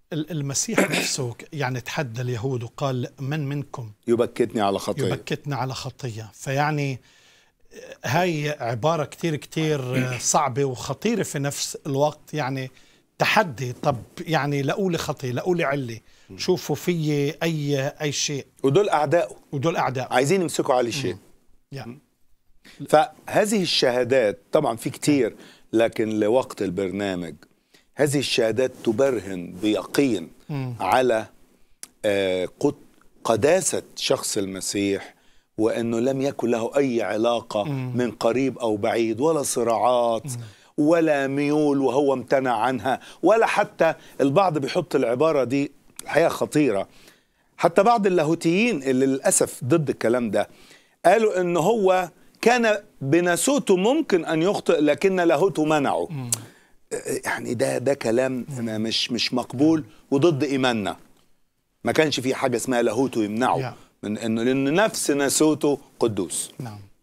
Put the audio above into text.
ال- المسيح نفسه ك- يعني تحدى اليهود وقال من منكم يبكتني على خطيه يبكتنا على خطية فيعني آه، هاي عبارة كتير كتير آه، صعبة وخطيرة في نفس الوقت يعني تحدي طب يعني لقولي خطية لقولي علة شوفوا في أي أي شيء ودول اعدائه ودول أعداء عايزين يمسكوا عليه شيء يعني فهذه الشهادات طبعا في كتير لكن لوقت البرنامج هذه الشهادات تبرهن بيقين على آه، قد- قداسة شخص المسيح وأنه لم يكن له أي علاقة من قريب أو بعيد ولا صراعات ولا ميول وهو امتنع عنها ولا حتى البعض بيحط العبارة دي الحقيقة خطيرة حتى بعض اللاهوتيين اللي للأسف ضد الكلام ده قالوا أنه هو كان بناسوته ممكن أن يخطئ لكن لاهوته منعه يعني ده ده كلام أنا مش مش مقبول وضد إيماننا ما كانش في حاجة اسمها لاهوته يمنعه Yeah. من انه لان نفس ناسوته قدوس نعم